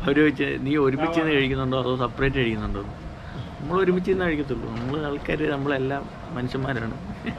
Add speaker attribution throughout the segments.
Speaker 1: അവർ ചോദിച്ചു നീ ഒരുമിച്ച് നിന്ന് കഴിക്കുന്നുണ്ടോ അതോ സെപ്പറേറ്റ് കഴിക്കുന്നുണ്ടോ നമ്മൾ ഒരുമിച്ച് നിന്ന് കഴിക്കത്തുള്ളൂ നമ്മൾ ആൾക്കാർ നമ്മളെല്ലാം മനുഷ്യന്മാരാണ്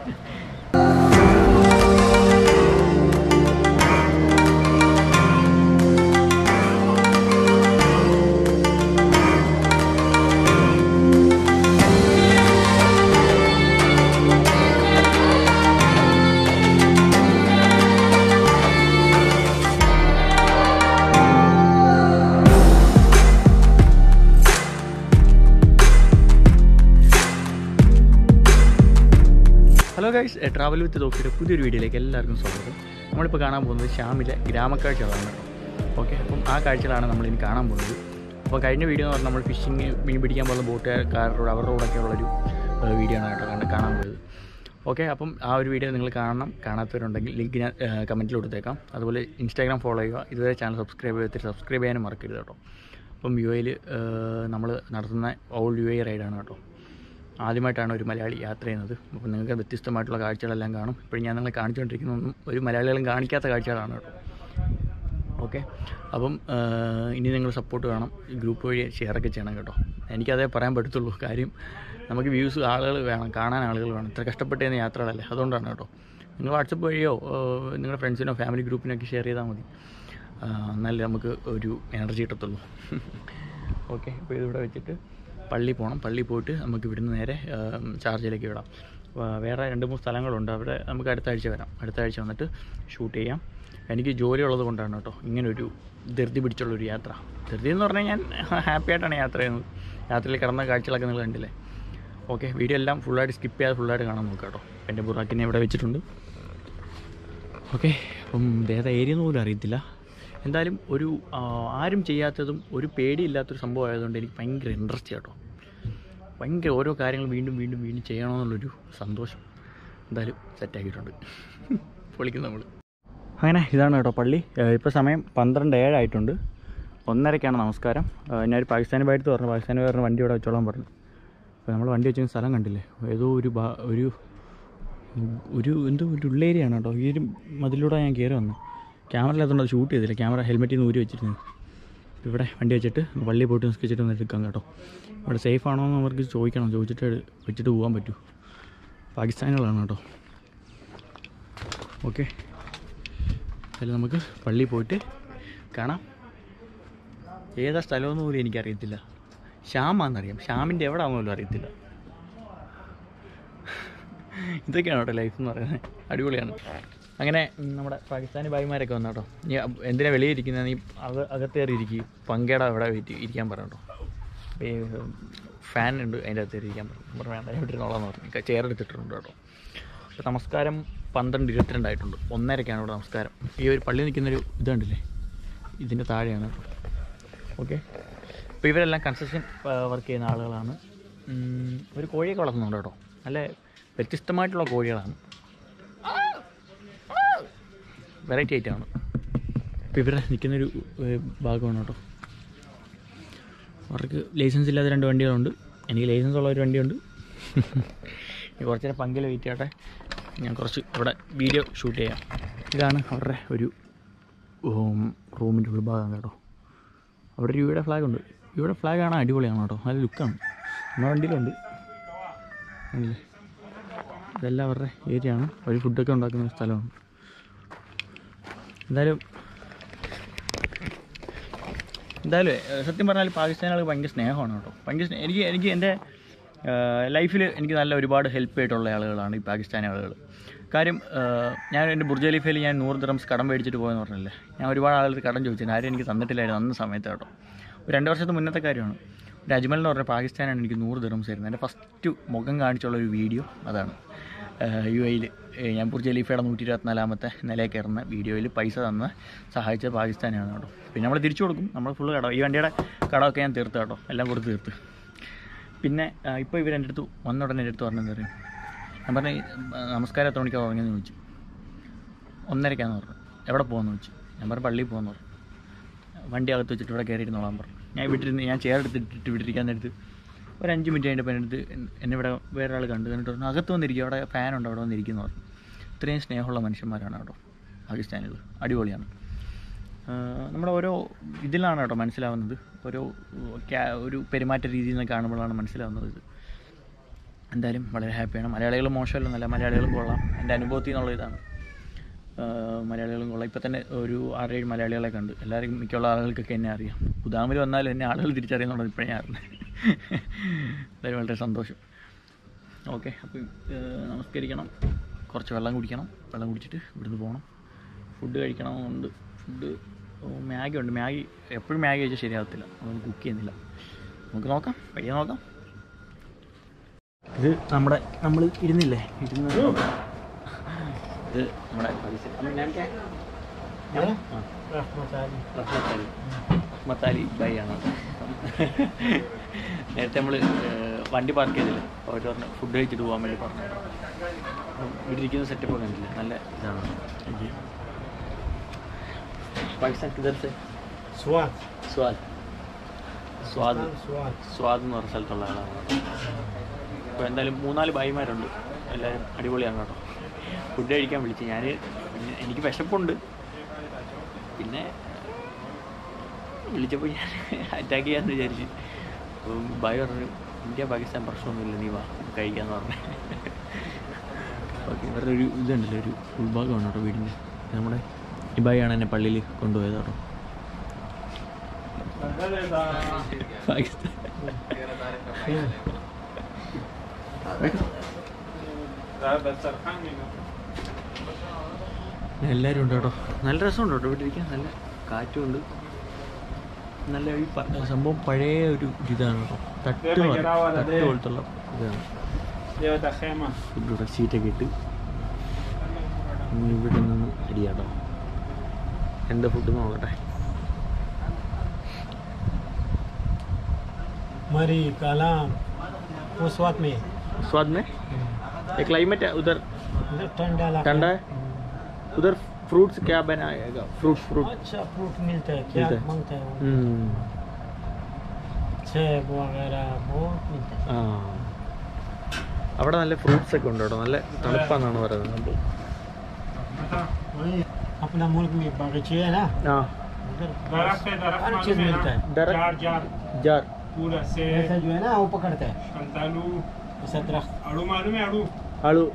Speaker 1: ഹലോ ഗൈസ് ട്രാവൽ വിത്ത് തോക്കിയുടെ പുതിയൊരു വീഡിയോയിലേക്ക് എല്ലാവർക്കും സ്വാഗതം നമ്മളിപ്പോൾ കാണാൻ പോകുന്നത് ഷ്യാമിലെ ഗ്രാമക്കാഴ്ചകളാണ് ഓക്കെ അപ്പം ആ കാഴ്ചകളാണ് നമ്മളിനി കാണാൻ പോകുന്നത് അപ്പോൾ കഴിഞ്ഞ വീഡിയോ എന്ന് പറഞ്ഞാൽ നമ്മൾ ഫിഷിങ് മീൻ പിടിക്കാൻ പോകുന്ന ബോട്ടുകാരോട് അവരുടെ കൂടെയൊക്കെ ഉള്ളൊരു ഏഹ്, വീഡിയോ ആണ് കേട്ടോ കണ്ട് കാണാൻ പോയത് ഓക്കെ അപ്പം ആ ഒരു വീഡിയോ നിങ്ങൾ കാണണം കാണാത്തവരുണ്ടെങ്കിൽ ലിങ്ക് ഞാൻ കമൻറ്റിൽ കൊടുത്തേക്കാം അതുപോലെ ഇൻസ്റ്റാഗ്രാം ഫോളോ ചെയ്യുക ഇതുവരെ ചാനൽ സബ്സ്ക്രൈബ് ചെയ്തിട്ട് സബ്സ്ക്രൈബ് ചെയ്യാനും മറക്കരുത് കേട്ടോ അപ്പം യു എയിൽ നമ്മൾ നടത്തുന്ന ഓൾ യു എ റൈഡാണ് കേട്ടോ ആദ്യമായിട്ടാണ് ഒരു മലയാളി യാത്ര ചെയ്യുന്നത് അപ്പോൾ നിങ്ങൾക്ക് വ്യത്യസ്തമായിട്ടുള്ള കാഴ്ചകളെല്ലാം കാണും ഇപ്പോഴും ഞാൻ നിങ്ങളെ കാണിച്ചുകൊണ്ടിരിക്കുന്നതൊന്നും ഒരു മലയാളികളും കാണിക്കാത്ത കാഴ്ചകളാണ് കേട്ടോ ഓക്കെ അപ്പം ആ, ഇനി നിങ്ങൾ സപ്പോർട്ട് വേണം ഈ ഗ്രൂപ്പ് വഴി ഷെയറൊക്കെ ചെയ്യണം കേട്ടോ എനിക്കതേ പറയാൻ പറ്റത്തുള്ളൂ കാര്യം നമുക്ക് വ്യൂസ് ആളുകൾ വേണം കാണാൻ ആളുകൾ വേണം ഇത്ര കഷ്ടപ്പെട്ട് ചെയ്യുന്ന യാത്രകളല്ലേ അതുകൊണ്ടാണ് കേട്ടോ നിങ്ങൾ വാട്സപ്പ് വഴിയോ ആ, നിങ്ങളുടെ ഫ്രണ്ട്സിനോ ഫാമിലി ഗ്രൂപ്പിനൊക്കെ ഷെയർ ചെയ്താൽ മതി ആ, എന്നാലേ നമുക്ക് ഒരു എനർജി കിട്ടത്തുള്ളൂ ഓക്കെ ഇപ്പോൾ ഇതിവിടെ വെച്ചിട്ട് പള്ളി പോകണം പള്ളി പോയിട്ട് നമുക്ക് ഇവിടുന്ന് നേരെ ചാർജിലേക്ക് വിടാം അപ്പോൾ വേറെ രണ്ട് മൂന്ന് സ്ഥലങ്ങളുണ്ട് അവിടെ നമുക്ക് അടുത്ത ആഴ്ച വരാം അടുത്ത ആഴ്ച വന്നിട്ട് ഷൂട്ട് ചെയ്യാം എനിക്ക് ജോലി ഉള്ളത് കൊണ്ടാണ് കേട്ടോ ഇങ്ങനൊരു ധൃതി പിടിച്ചുള്ളൊരു യാത്ര ധൃതി എന്ന് പറഞ്ഞാൽ ഞാൻ ഹാപ്പി ആയിട്ടാണ് യാത്ര ചെയ്യുന്നത് യാത്രയിൽ കിടന്ന കാഴ്ചകളൊക്കെ നിങ്ങൾ കണ്ടില്ലേ ഓക്കെ വീഡിയോ എല്ലാം ഫുള്ളായിട്ട് സ്കിപ്പ് ചെയ്യാതെ ഫുള്ളായിട്ട് കാണാൻ നോക്കാം കേട്ടോ എൻ്റെ ബുറാക്കിനെ ഇവിടെ വെച്ചിട്ടുണ്ട് ഓക്കെ അപ്പം ഏതാ ഏരിയ എന്ന് പോലും അറിയത്തില്ല എന്തായാലും ഒരു ആ, ആരും ചെയ്യാത്തതും ഒരു പേടിയില്ലാത്തൊരു സംഭവം ആയതുകൊണ്ട് എനിക്ക് ഭയങ്കര ഇൻട്രസ്റ്റ് കേട്ടോ ഭയങ്കര ഓരോ കാര്യങ്ങൾ വീണ്ടും വീണ്ടും വീണ്ടും ചെയ്യണമെന്നുള്ളൊരു സന്തോഷം എന്തായാലും സെറ്റാക്കിയിട്ടുണ്ട് പൊളിക്കും നമ്മൾ അങ്ങനെ ഇതാണ് കേട്ടോ പള്ളി ഇപ്പോൾ സമയം പന്ത്രണ്ട് ഏഴായിട്ടുണ്ട് ഒന്നരയ്ക്കാണ് നമസ്കാരം ആ, ഞാനൊരു പാകിസ്ഥാനി ബായിട്ട് പറഞ്ഞു പാകിസ്ഥാനി പറഞ്ഞ വണ്ടി ഇവിടെ വെച്ചോളാൻ പറഞ്ഞു അപ്പോൾ നമ്മൾ വണ്ടി വെച്ച സ്ഥലം കണ്ടില്ലേ ഏതോ ഒരു ബാ ഒരു ഒരു എന്തോ ഒരു ഉള്ളേരിയാണ് കേട്ടോ ഈ ഒരു മതിലൂടെ ഞാൻ കയറി വന്നു ക്യാമറ ഇല്ലാത്തതുകൊണ്ട് അത് ഷൂട്ട് ചെയ്തില്ല ക്യാമറ ഹെൽമെറ്റിൽ നിന്ന് ഊരി വെച്ചിരുന്നു ഇവിടെ വണ്ടി വെച്ചിട്ട് പള്ളി പോയിട്ട് നിസ്കരിച്ചിട്ട് ഒന്ന് എടുക്കാം കേട്ടോ ഇവിടെ സേഫ് ആണോ എന്ന് അവർക്ക് ചോദിക്കണം ചോദിച്ചിട്ട് എട്- വെച്ചിട്ട് പോകാൻ പറ്റൂ പാകിസ്ഥാനികളാണ് കേട്ടോ ഓക്കെ അതിൽ നമുക്ക് പള്ളി പോയിട്ട് കാണാം ഏതാ സ്ഥലമെന്ന് പോലും എനിക്കറിയത്തില്ല ശ്യാമാണെന്നറിയാം ശ്യാമിൻ്റെ എവിടെ ആണെന്ന് പോലും അറിയത്തില്ല ഇതൊക്കെയാണ് കേട്ടോ ലൈഫ് എന്ന് പറയുന്നത് അടിപൊളിയാണ് അങ്ങനെ ഉം, നമ്മുടെ പാകിസ്ഥാനി ഭായിമാരൊക്കെ വന്നു കേട്ടോ നീ അ- എന്തിനാ വെളിയിൽ ഇരിക്കുന്നത് നീ അക അകത്ത് കയറി ഇരിക്കും പങ്കയുടെ അവിടെ വെയിറ്റ് ഇരിക്കാൻ പറഞ്ഞു കേട്ടോ അപ്പോൾ ഈ ഫാൻ ഉണ്ട് അതിൻ്റെ അകത്ത് കയറി ഇരിക്കാൻ പറഞ്ഞു പറഞ്ഞു വേണ്ട ഇവിടെ ഇരുന്നോളാന്ന് പറഞ്ഞു ചെയർ എടുത്തിട്ടുണ്ട് കേട്ടോ അപ്പോൾ നമസ്കാരം പന്ത്രണ്ട് ഇരുപത്തിരണ്ടായിട്ടുണ്ട് ഒന്നരക്കാണ് ഇവിടെ നമസ്കാരം ഈ ഒരു പള്ളി നിൽക്കുന്നൊരു ഇതുണ്ടല്ലേ ഇതിൻ്റെ താഴെയാണ് ഓക്കെ അപ്പോൾ ഇവരെല്ലാം കൺസ്ട്രക്ഷൻ വർക്ക് ചെയ്യുന്ന ആളുകളാണ് ഉം, ഒരു കോഴിയൊക്കെ വളർത്തുന്നുണ്ട് കേട്ടോ നല്ല വ്യത്യസ്തമായിട്ടുള്ള കോഴികളാണ് വെറൈറ്റി ആയിട്ടാണ് അപ്പോൾ ഇവരെ നിൽക്കുന്നൊരു ഏഹ്, ഭാഗമാണ് കേട്ടോ അവർക്ക് ലൈസൻസ് ഇല്ലാത്ത രണ്ട് വണ്ടികളുണ്ട് എനിക്ക് ലൈസൻസ് ഉള്ള ഒരു വണ്ടിയുണ്ട് ഇനി കുറച്ച് നേരം പങ്കിൽ വെയിറ്റ് ചെയ്യട്ടെ ഞാൻ കുറച്ച് ഇവിടെ വീഡിയോ ഷൂട്ട് ചെയ്യാം ഇതാണ് അവരുടെ ഒരു റൂമിൻ്റെ ഉൾഭാഗം കേട്ടോ അവിടെ ഒരു യുടെ ഫ്ലാഗ് ഉണ്ട് യുടെ ഫ്ലാഗ് ആണ് അടിപൊളിയാണ് കേട്ടോ നല്ല ലുക്കാണ് നമ്മുടെ വണ്ടിയിലുണ്ട് കണ്ടില്ലേ ഇതെല്ലാം അവരുടെ ഏരിയ ആണ് അവർ ഫുഡൊക്കെ ഉണ്ടാക്കുന്ന ഒരു സ്ഥലമാണ് എന്തായാലും എന്തായാലും ഏഹ്, സത്യം പറഞ്ഞാൽ പാകിസ്ഥാനികൾ ഭയങ്കര സ്നേഹമാണ് കേട്ടോ ഭയങ്കര സ്നേ- എനിക്ക് എനിക്ക് എൻ്റെ ലൈഫിൽ എനിക്ക് നല്ല ഒരുപാട് ഹെൽപ്പ് ചെയ്തിട്ടുള്ള ആളുകളാണ് ഈ പാകിസ്ഥാനി ആളുകൾ കാര്യം ഏഹ്, ഞാൻ എൻ്റെ ബുർജ് ഖലീഫയിൽ ഞാൻ നൂറ് ദിറംസ് കടം മേടിച്ചിട്ട് പോയെന്ന് പറഞ്ഞില്ലേ ഞാൻ ഒരുപാട് ആളുകൾ കടം ചോദിച്ചു ആരും എനിക്ക് തന്നിട്ടില്ലായിരുന്നു അന്ന് സമയത്ത് കേട്ടോ ഒരു രണ്ട് വർഷത്തെ മുന്നത്തെ കാര്യമാണ് ഒരു അജ്മൽ എന്ന് പറഞ്ഞ പാകിസ്ഥാനാണ് എനിക്ക് നൂറ് ദിറംസ് തരുന്നത് എൻ്റെ ഫസ്റ്റ് മുഖം കാണിച്ചുള്ള ഒരു വീഡിയോ അതാണ് യു എയിൽ ഞാൻ ബുർജ് ഖലീഫയുടെ നൂറ്റി ഇരുപത്തിനാലാമത്തെ നിലയിൽ കയറുന്ന വീഡിയോയിൽ പൈസ തന്ന് സഹായിച്ച പാകിസ്ഥാനാണ് കേട്ടോ പിന്നെ നമ്മൾ തിരിച്ചു കൊടുക്കും നമ്മൾ ഫുള്ള് കടം ഈ വണ്ടിയുടെ കടമൊക്കെ ഞാൻ തീർത്ത് കേട്ടോ എല്ലാം കൊടുത്ത് തീർത്ത് പിന്നെ ഇപ്പോൾ ഇവർ എൻ്റെ അടുത്ത് വന്ന ഉടനെ എൻ്റെ അടുത്ത് പറഞ്ഞെന്ന് പറയും ഞാൻ പറഞ്ഞു നമസ്കാരം എത്ര മണിക്കാണ് ഉറങ്ങിയെന്ന് ചോദിച്ചു ഒന്നരക്കാന്ന് പറഞ്ഞു എവിടെ പോകുമെന്ന് ചോദിച്ചു ഞാൻ പറഞ്ഞു പള്ളിയിൽ പോകുമെന്ന് പറഞ്ഞു വണ്ടി അകത്ത് വെച്ചിട്ട് ഇവിടെ കയറിയിരുന്നോളാൻ പറഞ്ഞു ഞാൻ വീട്ടിലിരുന്ന് ഞാൻ ചെയർ എടുത്തിട്ട് വീട്ടിലിരിക്കാൻ നേരത്ത് ഒരു അഞ്ച് മിനിറ്റ് കഴിഞ്ഞപ്പോൾ എൻ്റെ അടുത്ത് എന്നെ ഇവിടെ വേറെ ആൾ കണ്ടു എന്നിട്ട് പറഞ്ഞു അകത്ത് വന്നിരിക്കും അവിടെ ഫാനുണ്ട് അവിടെ വന്നിരിക്കുന്നു പറഞ്ഞു ഇത്രയും സ്നേഹമുള്ള മനുഷ്യന്മാരാണ് കേട്ടോ പാകിസ്ഥാനികൾ അടിപൊളിയാണ് നമ്മുടെ ഓരോ ഇതിലാണ് കേട്ടോ മനസ്സിലാവുന്നത് ഓരോ ക്യാ- ഒരു പെരുമാറ്റ രീതിയിൽ നിന്ന് കാണുമ്പോഴാണ് മനസ്സിലാവുന്നത് ഇത് എന്തായാലും വളരെ ഹാപ്പിയാണ് മലയാളികൾ മോശമല്ലെന്നല്ല മലയാളികളും കൊള്ളാം എൻ്റെ അനുഭവത്തിൽ നിന്നുള്ള ഇതാണ് ആഹ് മലയാളികളും കൊള്ളാം ഇപ്പം തന്നെ ഒരു ആറേഴ് മലയാളികളെ കണ്ട് എല്ലാവരും മിക്കുള്ള ആളുകൾക്കൊക്കെ എന്നെ അറിയാം പുതാമിൽ വന്നാലും എന്നെ ആളുകൾ തിരിച്ചറിയുന്നുള്ളത് ഇപ്പോഴേ ഞാൻ അറിഞ്ഞത് എന്തായാലും വളരെ സന്തോഷം ഓക്കെ അപ്പോൾ നമസ്കരിക്കണം കുറച്ച് വെള്ളം കുടിക്കണം വെള്ളം കുടിച്ചിട്ട് ഇവിടുന്ന് പോകണം ഫുഡ് കഴിക്കണമെന്നുണ്ട് ഫുഡ് മാഗി ഉണ്ട് മാഗി എപ്പോഴും മാഗി കഴിച്ചാൽ ശരിയാകത്തില്ല നമുക്ക് കുക്ക് ചെയ്യുന്നില്ല നമുക്ക് നോക്കാം വഴിയെ നോക്കാം ഇത് നമ്മുടെ നമ്മൾ ഇരുന്നില്ലേ ഇരുന്ന് ഇത് നമ്മുടെ മത്താലി ബൈ ആണ് നേരത്തെ നമ്മൾ വണ്ടി പാർക്ക് ചെയ്തില്ല അപ്പോൾ അവർ പറഞ്ഞു ഫുഡ് കഴിച്ചിട്ട് പോകാൻ വേണ്ടി പറഞ്ഞു അപ്പം ഇവിടെ ഇരിക്കുന്ന സെറ്റപ്പ് കണ്ടില്ല നല്ല ഇതാണ് പാകിസ്ഥാൻ കിധർ സെ
Speaker 2: स्वाद
Speaker 1: സ്വാദ് സ്വാദ്
Speaker 2: स्वाद
Speaker 1: സ്വാദ് എന്ന് പറഞ്ഞ സ്ഥലത്തുള്ള ആളാണ് അപ്പോൾ എന്തായാലും മൂന്നാല് ഭായിമാരുണ്ട് എല്ലാവരും അടിപൊളിയാണ് കേട്ടോ ഫുഡ് കഴിക്കാൻ വിളിച്ച് ഞാൻ എനിക്ക് വിശപ്പുണ്ട് പിന്നെ വിളിച്ചപ്പോൾ ഞാൻ അറ്റാക്ക് ചെയ്യാമെന്ന് വിചാരിച്ച് അപ്പം ഭായി പറഞ്ഞു ഇന്ത്യ പാകിസ്ഥാൻ പ്രശ്നമൊന്നുമില്ല നീ വാ കഴിക്കാമെന്ന് പറഞ്ഞു ഓക്കെ ഇവരുടെ ഒരു ഇതുണ്ടല്ലോ ഒരു ഉൾഭാഗമാണ് കേട്ടോ വീടിൻ്റെ ഇത് നമ്മുടെ ഈ ഭായിയാണ് എന്നെ പള്ളിയിൽ കൊണ്ടുപോയത് കേട്ടോ പാകിസ്ഥാൻ എല്ലാവരും ഉണ്ട് കേട്ടോ നല്ല രസമുണ്ട് കേട്ടോ ഇവിടെ ഇരിക്കാൻ നല്ല കാറ്റുമുണ്ട് നല്ല ഈ പ- സംഭവം പഴയ ഒരു ഇതാണ് കേട്ടോ തട്ട് പോലെ- തട്ട് പോലത്തുള്ള ഇതാണ്
Speaker 2: Llévate a Gema.
Speaker 1: ഫുഡ് ഇവിടെ സീറ്റൊക്കെ ഇട്ട് ഇനി ഇവിടെ നിന്ന് അടിയാട്ടോ എന്താ ഫുഡ് നോക്കട്ടെ
Speaker 2: मरी कलाम वो स्वाद में
Speaker 1: स्वाद में ये क्लाइमेट है उधर
Speaker 2: इधर ठंडा लगता
Speaker 1: ठंडा है उधर फ्रूट्स क्या बनाएगा फ्रूट फ्रूट
Speaker 2: अच्छा फ्रूट मिलता है क्या
Speaker 1: मिलता है।
Speaker 2: मांगता है वो? सेब वगैरह बहुत मिलता है
Speaker 1: ആ അവിടെ നല്ല ഫ്രൂട്ട്സ് ഒക്കെ ഉണ്ട് കേട്ടോ നല്ല തണുപ്പാന്നാണ് പറയുന്നത്
Speaker 2: वही अपना मुल्क में बगीचे है ना
Speaker 1: ആ
Speaker 2: उधर
Speaker 3: दरख्त है दरख्त
Speaker 2: हर
Speaker 3: मालूम
Speaker 2: चीज
Speaker 3: है
Speaker 2: मिलता
Speaker 3: ना?
Speaker 2: है
Speaker 1: दरख्त?
Speaker 3: जार जार
Speaker 1: ജാർ
Speaker 3: पूरा से
Speaker 2: ऐसा जो है ना वो पकड़ता है
Speaker 3: कंतालू
Speaker 2: ऐसा दरख्त
Speaker 3: अड़ू मालूम है अड़ू
Speaker 1: ആളു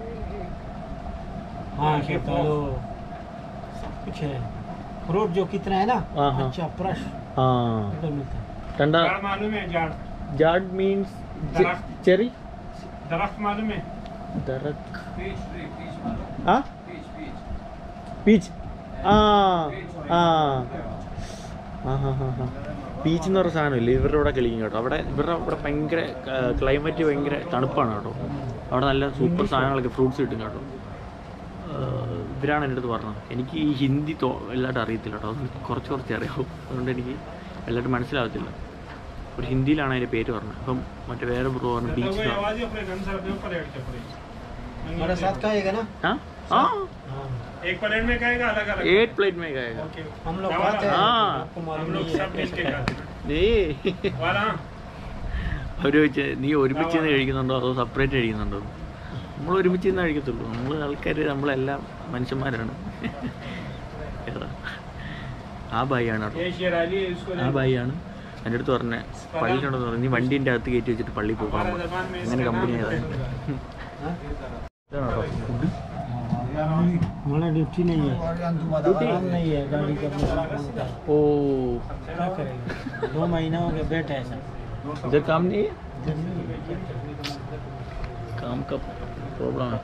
Speaker 2: हाँ शेतालो सब कुछ है फ्रूट जो कितना है ना
Speaker 1: हाँ, हाँ।
Speaker 2: अच्छा फ्रेश
Speaker 1: ആ
Speaker 2: उधर मिलता है
Speaker 1: കണ്ട
Speaker 3: जार मालूम है जार
Speaker 1: ജാഡ് മീൻസ്
Speaker 3: दरख्त
Speaker 1: ചെറി
Speaker 3: दरख्त मालूम है
Speaker 1: ദറക് ആ പീച്ച് ആ ആ ആ ഹാ ഹാ ഹാ പീച്ച് എന്ന് പറഞ്ഞ സാധനമില്ല ഇവരുടെ ഇവിടെ കളിക്കും കേട്ടോ അവിടെ ഇവരുടെ അവിടെ ഭയങ്കര ക്ലൈമറ്റ് ഭയങ്കര തണുപ്പാണ് കേട്ടോ അവിടെ നല്ല സൂപ്പർ സാധനങ്ങളൊക്കെ ഫ്രൂട്ട്സ് കിട്ടും കേട്ടോ ആഹ് ഇവരാണ് എൻ്റെ അടുത്ത് പറഞ്ഞത് എനിക്ക് ഈ ഹിന്ദി തോ എല്ലായിട്ടും അറിയത്തില്ല കേട്ടോ അത് കുറച്ച് കുറച്ച് അറിയാവും അതുകൊണ്ട് എനിക്ക് എല്ലായിട്ടും മനസ്സിലാവത്തില്ല ഒരു ഹിന്ദിയിലാണ് അതിൻ്റെ പേര് പറഞ്ഞത് അപ്പം മറ്റേ വേറെ ബ്രോ പറഞ്ഞ
Speaker 3: मतलब
Speaker 1: ബീച്ച്
Speaker 3: वो आवाज ही अपने गन सर के ऊपर ऐड कर पड़ेगी
Speaker 2: हमारे साथ खाएगा ना
Speaker 1: ആ ആ
Speaker 2: हाँ
Speaker 3: एक प्लेट में खाएगा अलग अलग
Speaker 1: एट प्लेट में गएगा
Speaker 3: ओके
Speaker 2: हम लोग
Speaker 3: दवा-
Speaker 2: खाते हैं
Speaker 1: हाँ।
Speaker 2: आपको
Speaker 3: हम
Speaker 2: मालूम
Speaker 3: लोग
Speaker 2: नहीं
Speaker 3: सब मिल के
Speaker 2: है
Speaker 3: खाते हैं
Speaker 1: നീ
Speaker 3: वाला
Speaker 1: അവർ ചോദിച്ചത് നീ ഒരുമിച്ച് നിന്ന് കഴിക്കുന്നുണ്ടോ അതോ സെപ്പറേറ്റ് കഴിക്കുന്നുണ്ടോ നമ്മൾ ഒരുമിച്ച് നിന്ന് കഴിക്കത്തുള്ളൂ നമ്മൾ ആൾക്കാർ നമ്മളെല്ലാം മനുഷ്യന്മാരാണ് ഏതാ ആ ബായിയാണ് കേട്ടോ
Speaker 3: ये शेराली है इसको
Speaker 1: ആ ബായിയാണ് എൻ്റെ അടുത്ത് പറഞ്ഞ പള്ളിയിലുണ്ടെന്ന് പറഞ്ഞു നീ വണ്ടീൻ്റെ അകത്ത് കയറ്റി വെച്ചിട്ട് പള്ളിയിൽ പോകാൻ
Speaker 3: हमारा जबान में
Speaker 1: അങ്ങനെ
Speaker 3: इसका
Speaker 1: കമ്പനി
Speaker 3: नाम
Speaker 1: ആയതാണ്
Speaker 2: हाँ?
Speaker 1: ഇതാണ് കേട്ടോ ഫുഡ്
Speaker 2: हमारा ड्यूटी नहीं है
Speaker 1: ड्यूटी?
Speaker 2: काम नहीं है गाड़ी का अपना काम होता है।
Speaker 1: ഓ
Speaker 2: क्या करेंगे दो महीना हो गया बैठा है सर
Speaker 1: ഇതൊക്കെ काम नहीं है
Speaker 2: इधर नहीं है।
Speaker 1: काम का प्रॉब्लम है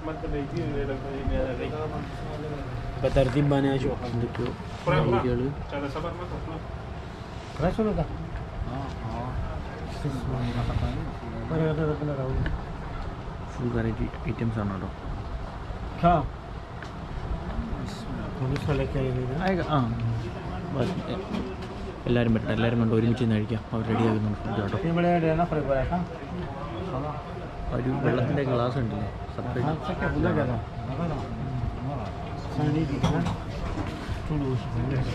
Speaker 2: का तरतीब बने जो
Speaker 1: എന്തൊക്കെയോ
Speaker 3: पूरा पूरा
Speaker 1: വഴികൾ
Speaker 3: ज़्यादा सबर मत अपना
Speaker 2: रसों का पर अगर अपना रहो
Speaker 1: ഫുൾ വെറൈറ്റി ഐറ്റംസ് ആണ് കേട്ടോ
Speaker 2: खाओ पुलिस वाले कहेंगे ना
Speaker 1: ആയിക്ക- ആ ബസ് എ- എല്ലാവരും പറ്റണം എല്ലാവരും കണ്ട് ഒരുമിച്ച് നിന്ന് കഴിക്കാം അവർ റെഡിയാക്കുന്നുണ്ട് ഫുഡ് കേട്ടോ
Speaker 2: ये बड़े रहना पड़ेगा ऐसा
Speaker 1: ഒരു വെള്ളത്തിൻ്റെ ഗ്ലാസ് ഉണ്ടല്ലേ
Speaker 2: हाथ
Speaker 1: സെപ്പറേറ്റ്
Speaker 2: से क्या भूला गया था साड़ी दिखना थोड़ी उसी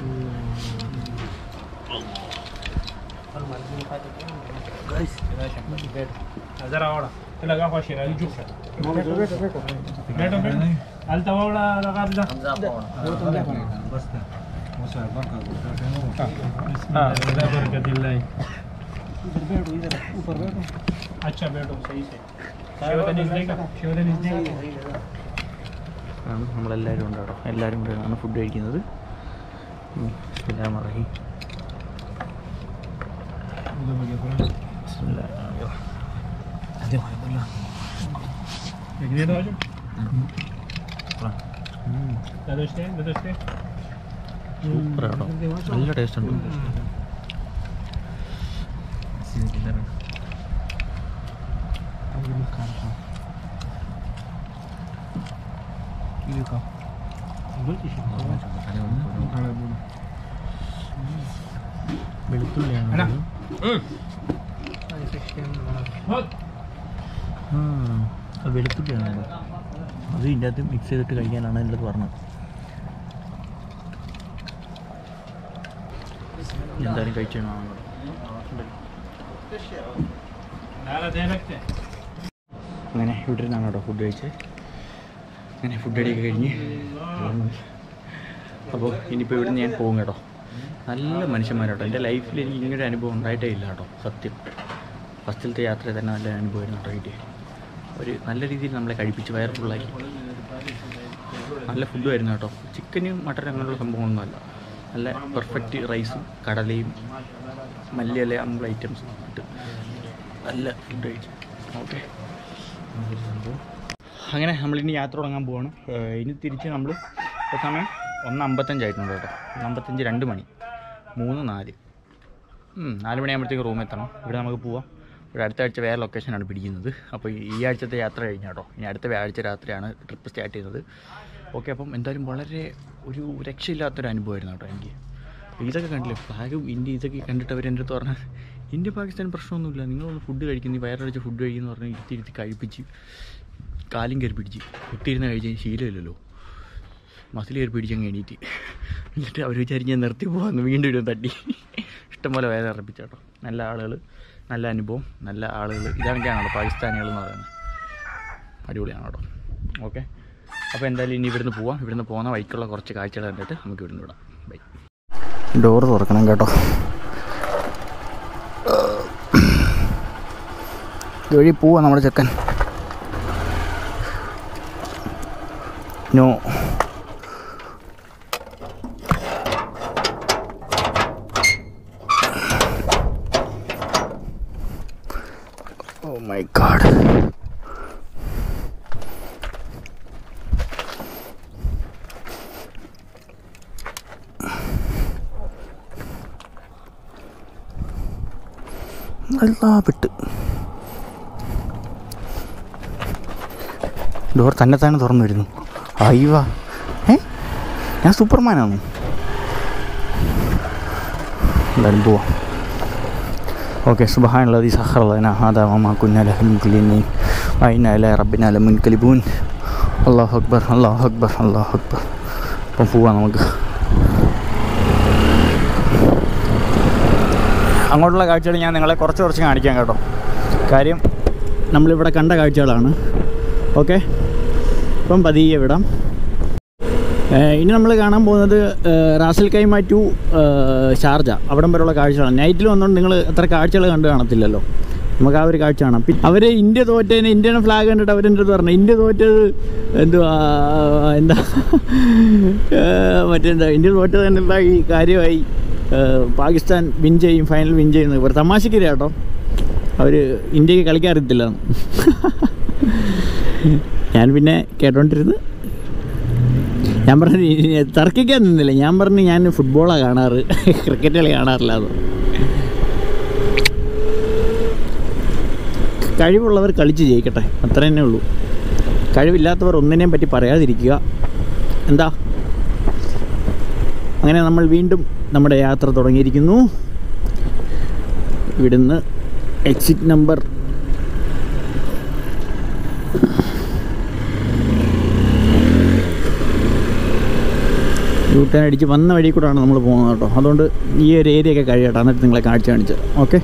Speaker 3: जरा ahora te la gajo a Sherali जो बैठो बैठो बैठो alta ahora la garda
Speaker 2: वो तो क्या करना बस
Speaker 3: अल्लाह बरकत दिलाई
Speaker 2: इधर बैठो इधर ऊपर बैठो
Speaker 3: अच्छा बैठो सही से शिवधनुष देगा शिवधनुष देगा
Speaker 1: ആണ് നമ്മളെല്ലാവരും ഉണ്ട് കേട്ടോ എല്ലാവരും കൂടെയാണ് ഫുഡ് കഴിക്കുന്നത് ബിസ്മില്ലാഹിർ
Speaker 3: उधर बगे पूरा एक दे दो आजो दादोश दे दादोश दे
Speaker 1: സൂപ്പർ കേട്ടോ നല്ല ടേസ്റ്റ് ഉണ്ട് വെളുത്തുള്ളിയാണ്
Speaker 3: അല്ല.
Speaker 1: ഇത്. ആ, അത് വെളുത്തുള്ളിയാണ് കേട്ടോ. അത് ഇതിൻ്റെ അകത്ത് മിക്സ് ചെയ്തിട്ട് കഴിക്കാനാണ് എൻ്റെ അടുത്ത് പറഞ്ഞത് എന്തായാലും കഴിച്ചാണ്
Speaker 3: नाला दे रखते हैं
Speaker 1: അങ്ങനെ ഇവിടെ നിന്നാണ് കേട്ടോ ഫുഡ് കഴിച്ചത് അങ്ങനെ ഫുഡ് അടിയൊക്കെ കഴിഞ്ഞ് അപ്പോൾ ഇനിയിപ്പോൾ ഇവിടുന്ന് ഞാൻ പോകും കേട്ടോ നല്ല മനുഷ്യന്മാരോട്ടോ എൻ്റെ ലൈഫിൽ എനിക്ക് ഇങ്ങനൊരു അനുഭവം ഉണ്ടായിട്ടേ ഇല്ല കേട്ടോ സത്യം ഫസ്റ്റിലത്തെ യാത്ര തന്നെ നല്ല അനുഭവമായിരുന്നു കേട്ടോ കിട്ടിയത് ഒരു നല്ല രീതിയിൽ നമ്മളെ കഴിപ്പിച്ച് വയർ ഫുള്ളാക്കി നല്ല ഫുഡുമായിരുന്നു കേട്ടോ ചിക്കനും മട്ടൻ അങ്ങനെയുള്ള സംഭവമൊന്നുമല്ല നല്ല പെർഫെക്റ്റ് റൈസും കടലയും മല്ലിയില അങ്ങനെയുള്ള ഐറ്റംസ് ഇട്ട് നല്ല ഫുഡ് കഴിച്ചു ഓക്കെ അങ്ങനെ നമ്മളിനി യാത്ര തുടങ്ങാൻ പോവാണ് ഏഹ് ഇനി തിരിച്ച് നമ്മൾ ഇപ്പോൾ സമയം ഒന്ന് അമ്പത്തഞ്ചായിട്ടുണ്ട് കേട്ടോ ഒന്ന് അമ്പത്തഞ്ച് രണ്ട് മണി മൂന്ന് നാല് ഉം, നാല് മണിയാകുമ്പോഴത്തേക്ക് റൂമിൽ എത്തണം ഇവിടെ നമുക്ക് പോവാം ഇവിടെ അടുത്ത ആഴ്ച വേറെ ലൊക്കേഷനാണ് പിടിക്കുന്നത് അപ്പോൾ ഈ- ഈ ആഴ്ചത്തെ യാത്ര കഴിഞ്ഞ കേട്ടോ ഇനി അടുത്ത വ്യാഴാഴ്ച രാത്രിയാണ് ട്രിപ്പ് സ്റ്റാർട്ട് ചെയ്യുന്നത് ഓക്കെ അപ്പം എന്തായാലും വളരെ ഒരു രക്ഷയില്ലാത്തൊരു അനുഭവമായിരുന്നു കേട്ടോ എനിക്ക് അപ്പോൾ ഇതൊക്കെ കണ്ടില്ലേ ഫ്ലാഗും ഇന്ത്യ ഇതൊക്കെ കണ്ടിട്ട് അവർ എൻ്റെ അടുത്ത് പറഞ്ഞാൽ ഇന്ത്യ പാകിസ്ഥാൻ പ്രശ്നമൊന്നുമില്ല നിങ്ങളൊന്ന് ഫുഡ് കഴിക്കുന്നു ഈ വയറടിച്ച് ഫുഡ് കഴിക്കുന്നു പറഞ്ഞ് ഇരുത്തി ഇരുത്തി കഴിപ്പിച്ച് കാലും കയറി പിടിച്ച് കുത്തിയിരുന്ന് കഴിച്ച് ശീലമില്ലല്ലോ മസിൽ കയറി പിടിച്ചങ്ങ് എണീറ്റ് എന്നിട്ട് അവർ വിചാരിച്ച് ഞാൻ നിർത്തി പോകാമെന്ന് വീണ്ടും ഇടും തട്ടി ഇഷ്ടംപോലെ വേദന അർപ്പിച്ചേട്ടോ നല്ല ആളുകൾ നല്ല അനുഭവം നല്ല ആളുകൾ ഇതാണൊക്കെയാണല്ലോ പാകിസ്ഥാനികൾ എന്ന് പറയുന്നത് അടിപൊളിയാണ് കേട്ടോ ഓക്കെ അപ്പോൾ എന്തായാലും ഇനി ഇവിടുന്ന് പോവാം ഇവിടുന്ന് പോകുന്ന വഴിക്കുള്ള കുറച്ച് കാഴ്ചകൾ കണ്ടിട്ട് നമുക്ക് ഇവിടുന്ന് വിടാം ബൈ ഡോറ് തുറക്കണം കേട്ടോ ഇതുവഴി പോവാ നമ്മുടെ ചെക്കൻ നോ ഓ മൈ ഗാഡ് എല്ലാ വിട്ട് ഡോർ തന്നെ തന്നെ തുറന്നു വരുന്നു അയ്യവ ഏ ഞാൻ സൂപ്പർമാനാണ് എന്തായാലും പോവാം ഓക്കെ സുബഹാനുള്ളത് സഹറലന ഹാദാ വമാ കുന്ന ലഹും മുഖ്ലിനീൻ വൈന ഇല റബ്ബിന ലമുൻ കലിബൂൻ അല്ലാഹു അക്ബർ അല്ലാഹു അക്ബർ അല്ലാഹു അക്ബർ അപ്പം പോവാം നമുക്ക് അങ്ങോട്ടുള്ള കാഴ്ചകൾ ഞാൻ നിങ്ങളെ കുറച്ച് കുറച്ച് കാണിക്കാം കേട്ടോ കാര്യം നമ്മളിവിടെ കണ്ട കാഴ്ചകളാണ് ഓക്കെ ഇപ്പം പതിയെ വിടാം ഏഹ് ഇനി നമ്മൾ കാണാൻ പോകുന്നത് ഏഹ് റാസൽ കൈമ ടു ഏഹ് ഷാർജ അവിടം വരെയുള്ള കാഴ്ചകളാണ് നൈറ്റിൽ വന്നുകൊണ്ട് നിങ്ങൾ എത്ര കാഴ്ചകൾ കണ്ടു കാണത്തില്ലല്ലോ നമുക്ക് ആ ഒരു കാഴ്ച കാണാം പിന്നെ അവർ ഇന്ത്യ തോറ്റതിന് ഇന്ത്യൻ ഫ്ലാഗ് കണ്ടിട്ട് അവരെൻ്റെ അടുത്ത് പറഞ്ഞു ഇന്ത്യ തോറ്റത് എന്തുവാ എന്താ ഏഹ് മറ്റെന്താ ഇന്ത്യ തോറ്റത് എന്താ ഈ കാര്യമായി ഏഹ് പാകിസ്ഥാൻ വിൻ ചെയ്യും ഫൈനൽ വിൻ ചെയ്യുന്നത് ഒരു തമാശക്ക് കേട്ടോ അവർ ഇന്ത്യക്ക് കളിക്കാൻ അറിയത്തില്ല ഞാൻ പിന്നെ കേട്ടോണ്ടിരുന്ന് ഞാൻ പറഞ്ഞു "ഇ- തർക്കിക്കാൻ നിന്നില്ല ഞാൻ പറഞ്ഞു ഞാൻ ഫുട്ബോളാണ് കാണാറ് ക്രിക്കറ്റ് കളി കാണാറില്ല അത് കഴിവുള്ളവർ കളിച്ച് ജയിക്കട്ടെ അത്ര തന്നെ ഉള്ളൂ കഴിവില്ലാത്തവർ ഒന്നിനെയും പറ്റി പറയാതിരിക്കുക എന്താ അങ്ങനെ നമ്മൾ വീണ്ടും നമ്മുടെ യാത്ര തുടങ്ങിയിരിക്കുന്നു ഇവിടുന്ന് എക്സിറ്റ് നമ്പർ യൂ ടേൺ അടിച്ച് വന്ന വഴി കൂടെയാണ് നമ്മൾ പോകുന്നത് കേട്ടോ അതുകൊണ്ട് ഈ ഒരു ഏരിയ ഒക്കെ കഴിയട്ടെ എന്നിട്ട് നിങ്ങളെ കാഴ്ച കാണിച്ചു ഓക്കെ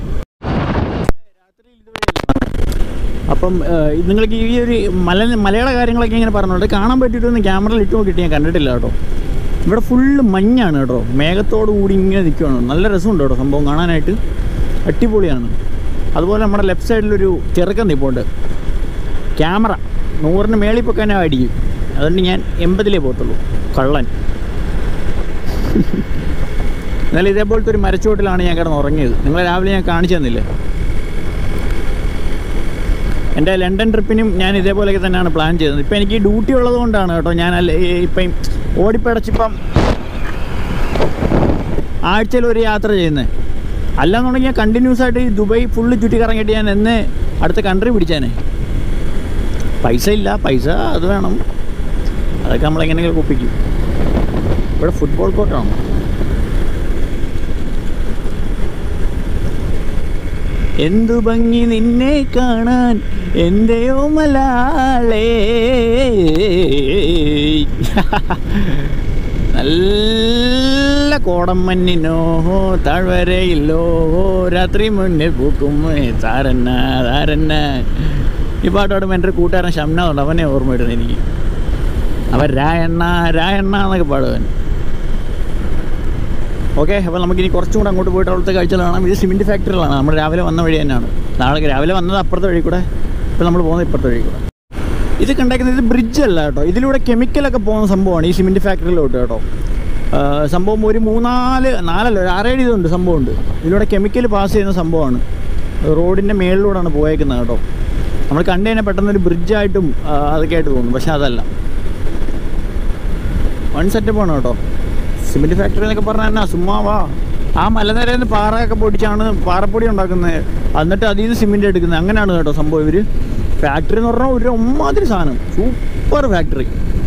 Speaker 1: അപ്പം ഏഹ്, ഇത് നിങ്ങൾക്ക് ഈ ഒരു മല മലയുടെ കാര്യങ്ങളൊക്കെ ഇങ്ങനെ പറഞ്ഞുകൊണ്ട് കാണാൻ പറ്റിയിട്ടൊന്നും ക്യാമറയിൽ ഇട്ട് നോക്കിയിട്ട് ഞാൻ കണ്ടിട്ടില്ല കേട്ടോ ഇവിടെ ഫുള്ള് മഞ്ഞാണ് കേട്ടോ മേഘത്തോടു കൂടി ഇങ്ങനെ നിൽക്കുകയാണ് നല്ല രസമുണ്ട് കേട്ടോ സംഭവം കാണാനായിട്ട് അടിപൊളിയാണ് അതുപോലെ നമ്മുടെ ലെഫ്റ്റ് സൈഡിലൊരു ചെറുക്കൻ നിൽപ്പുണ്ട് ക്യാമറ നൂറിന് മേളിൽ പൊക്കാൻ അടിക്കും അതുകൊണ്ട് ഞാൻ എൺപതിലേ പോകത്തുള്ളൂ കള്ളൻ എന്നാലും ഇതേപോലത്തെ ഒരു മരച്ചുവട്ടിലാണ് ഞാൻ കിടന്ന് ഉറങ്ങിയത് നിങ്ങൾ രാവിലെ ഞാൻ കാണിച്ചു തന്നില്ലേ എൻ്റെ ലണ്ടൻ ട്രിപ്പിനും ഞാൻ ഇതേപോലെയൊക്കെ തന്നെയാണ് പ്ലാൻ ചെയ്തത് ഇപ്പം എനിക്ക് ഡ്യൂട്ടി ഉള്ളത് കൊണ്ടാണ് കേട്ടോ ഞാൻ അല്ല ഈ- ഇപ്പം ഓടിപ്പടച്ചിപ്പം ആഴ്ചയിൽ ഒരു യാത്ര ചെയ്യുന്നത് അല്ലാന്നുണ്ടെങ്കിൽ ഞാൻ കണ്ടിന്യൂസ് ആയിട്ട് ഈ ദുബായ് ഫുള്ള് ചുറ്റി കറങ്ങിയിട്ട് ഞാൻ എന്ന് അടുത്ത കൺട്രി പിടിച്ചേനെ പൈസ ഇല്ല പൈസ അത് വേണം അതൊക്കെ നമ്മളെങ്ങനെയെങ്കിലും ഒപ്പിക്കും ഇവിടെ ഫുട്ബോൾ കോർട്ടാണ് എന്തു ഭംഗി നിന്നെ കാണാൻ എന്റെയോ മലാളേ നല്ല കോടം മഞ്ഞിനോ താഴ്വരയില്ലോ രാത്രി മുന്നിൽ പൂക്കും താരന്ന താരന്ന ഈ പാട്ടോടും എൻ്റെ ഒരു കൂട്ടുകാരൻ ഷംനാഥുണ്ട് അവനെ ഓർമ്മ വരുന്നത് എനിക്ക് അവൻ രായണ്ണ രായണ്ണ എന്നൊക്കെ പാടുവൻ ഓക്കെ അപ്പോൾ നമുക്കിനി കുറച്ചും കൂടെ അങ്ങോട്ട് പോയിട്ട് അവിടുത്തെ കാഴ്ചകൾ കാണാം ഇത് സിമെൻറ്റ് ഫാക്ടറികളാണ് നമ്മൾ രാവിലെ വന്ന വഴി തന്നെയാണ് നാളെ രാവിലെ വന്നത് അപ്പുറത്തെ വഴി കൂടെ ഇപ്പോൾ നമ്മൾ പോകുന്നത് ഇപ്പുറത്തെ വഴി കൂടെ ഇത് കണ്ടേക്കുന്നത് ഇത് ബ്രിഡ്ജ് അല്ല കേട്ടോ ഇതിലൂടെ കെമിക്കലൊക്കെ പോകുന്ന സംഭവമാണ് ഈ സിമെൻറ്റ് ഫാക്ടറിയിലോട്ട് കേട്ടോ ആ, സംഭവം ഒരു മൂന്നാല് നാലല്ല ഒരു ആറേഴ് ഇതുണ്ട് സംഭവമുണ്ട് ഇതിലൂടെ കെമിക്കൽ പാസ് ചെയ്യുന്ന സംഭവമാണ് റോഡിൻ്റെ മേളിലൂടെയാണ് പോയേക്കുന്നത് കേട്ടോ നമ്മൾ കണ്ടു കഴിഞ്ഞാൽ പെട്ടെന്ന് ഒരു ബ്രിഡ്ജായിട്ടും ആ, അതൊക്കെ ആയിട്ട് തോന്നും പക്ഷേ അതല്ല വൺ സെറ്റപ്പാണ് കേട്ടോ സിമെൻറ്റ് ഫാക്ടറി എന്നൊക്കെ പറഞ്ഞാൽ എന്നാ ചുമ്മാ വാ ആ മലനിരയിൽ നിന്ന് പാറയൊക്കെ പൊടിച്ചാണ് പാറപ്പൊടി ഉണ്ടാക്കുന്നത് എന്നിട്ട് അതിൽ നിന്ന് സിമെൻറ്റ് എടുക്കുന്നത് അങ്ങനെയാണ് കേട്ടോ സംഭവം ഇവർ ഫാക്ടറി എന്ന് പറഞ്ഞാൽ ഒരു ഒമ്മാതിരി സാധനം സൂപ്പർ ഫാക്ടറി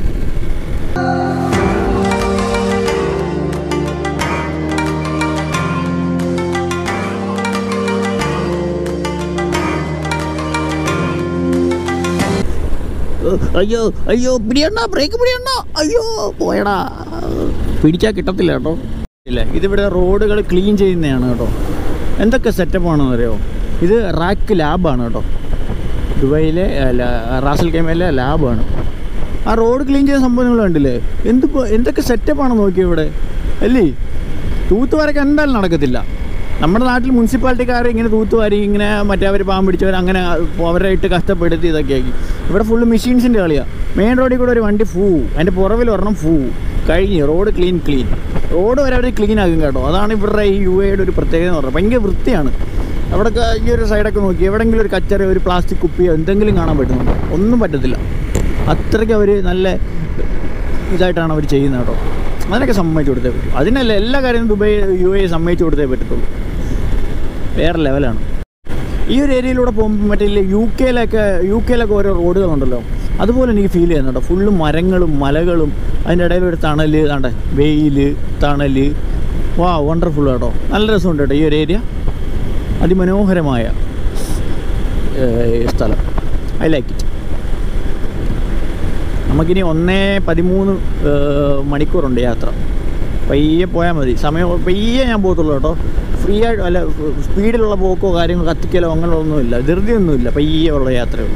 Speaker 1: അയ്യോ അയ്യോ പിടിയണ്ണ ബ്രേക്ക് പിടിയണ്ണ അയ്യോ പോയടാ പിടിച്ചാൽ കിട്ടത്തില്ല കേട്ടോ ഇല്ല ഇതിവിടെ റോഡുകൾ ക്ലീൻ ചെയ്യുന്നതാണ് കേട്ടോ എന്തൊക്കെ സെറ്റപ്പാണെന്ന് അറിയോ ഇത് റാക്ക് ലാബാണ് കേട്ടോ ദുബായിലെ അല്ല, റാസൽ കേമയിലെ ലാബാണ് ആ റോഡ് ക്ലീൻ ചെയ്യുന്ന സംഭവം നിങ്ങൾ കണ്ടില്ലേ എന്ത് ഇപ്പൊ- എന്തൊക്കെ സെറ്റപ്പാണ് നോക്കിയോ ഇവിടെ അല്ലേ തൂത്തുവാരൊക്കെ എന്തായാലും നടക്കത്തില്ല നമ്മുടെ നാട്ടിൽ മുനിസിപ്പാലിറ്റിക്കാർ ഇങ്ങനെ തൂത്തുവാരി ഇങ്ങനെ മറ്റേ അവർ പാമ്പ് പിടിച്ചവർ അങ്ങനെ അവരെ ഇട്ട് കഷ്ടപ്പെടുത്തി ഇതൊക്കെ ആക്കി ഇവിടെ ഫുള്ള് മെഷീൻസിൻ്റെ കളിയാണ് മെയിൻ റോഡിൽ കൂടെ ഒരു വണ്ടി ഫൂ അതിൻ്റെ പുറവിൽ ഒരെണ്ണം ഫൂ കഴിഞ്ഞ് റോഡ് ക്ലീൻ ക്ലീൻ റോഡ് വരെ അവർ ക്ലീൻ ആക്കും കേട്ടോ അതാണ് ഇവരുടെ ഈ യു എയുടെ ഒരു പ്രത്യേകത എന്ന് പറഞ്ഞാൽ ഭയങ്കര വൃത്തിയാണ് അവിടെയൊക്കെ ഈ ഒരു സൈഡൊക്കെ നോക്കി എവിടെയെങ്കിലും ഒരു കച്ചറ ഒരു പ്ലാസ്റ്റിക് കുപ്പിയോ എന്തെങ്കിലും കാണാൻ പറ്റുന്നുണ്ടോ ഒന്നും പറ്റത്തില്ല അത്രയ്ക്ക് അവർ നല്ല ഇതായിട്ടാണ് അവർ ചെയ്യുന്നത് കേട്ടോ അതിനൊക്കെ സമ്മതിച്ചു കൊടുത്തേ പറ്റും അതിനല്ല എല്ലാ കാര്യവും ദുബായ് യു എ സമ്മതിച്ചു കൊടുത്തേ പറ്റത്തുള്ളൂ വേറെ ലെവലാണ് ഈ ഒരു ഏരിയയിലൂടെ പോകുമ്പോൾ മറ്റേ ഇല്ലേ യു കെയിലൊക്കെ യു കെയിലൊക്കെ ഓരോ റോഡുകളുണ്ടല്ലോ അതുപോലെ എനിക്ക് ഫീൽ ചെയ്യുന്നുണ്ട് ഫുള്ള് മരങ്ങളും മലകളും അതിൻ്റെ ഇടയിൽ ഒരു തണൽ താണ്ടെ വെയിൽ തണൽ വാ വണ്ടർഫുൾ കേട്ടോ നല്ല രസമുണ്ട് കേട്ടോ ഈ ഒരു ഏരിയ അതിമനോഹരമായ ഏഹ്, സ്ഥലം ഐ ലൈക്ക് ഇറ്റ് നമുക്കിനി ഒന്നേ പതിമൂന്ന് ഏഹ്, മണിക്കൂറുണ്ട് യാത്ര പയ്യെ പോയാൽ മതി സമയം പയ്യെ ഞാൻ പോകത്തുള്ളൂ കേട്ടോ ഫ്രീ ആയിട്ട് അല്ല സ്പീഡിലുള്ള പോക്കോ കാര്യങ്ങളോ കത്തിക്കലോ അങ്ങനെയൊന്നുമില്ല ധൃതിയൊന്നുമില്ല പയ്യെ ഉള്ള യാത്രയുള്ളൂ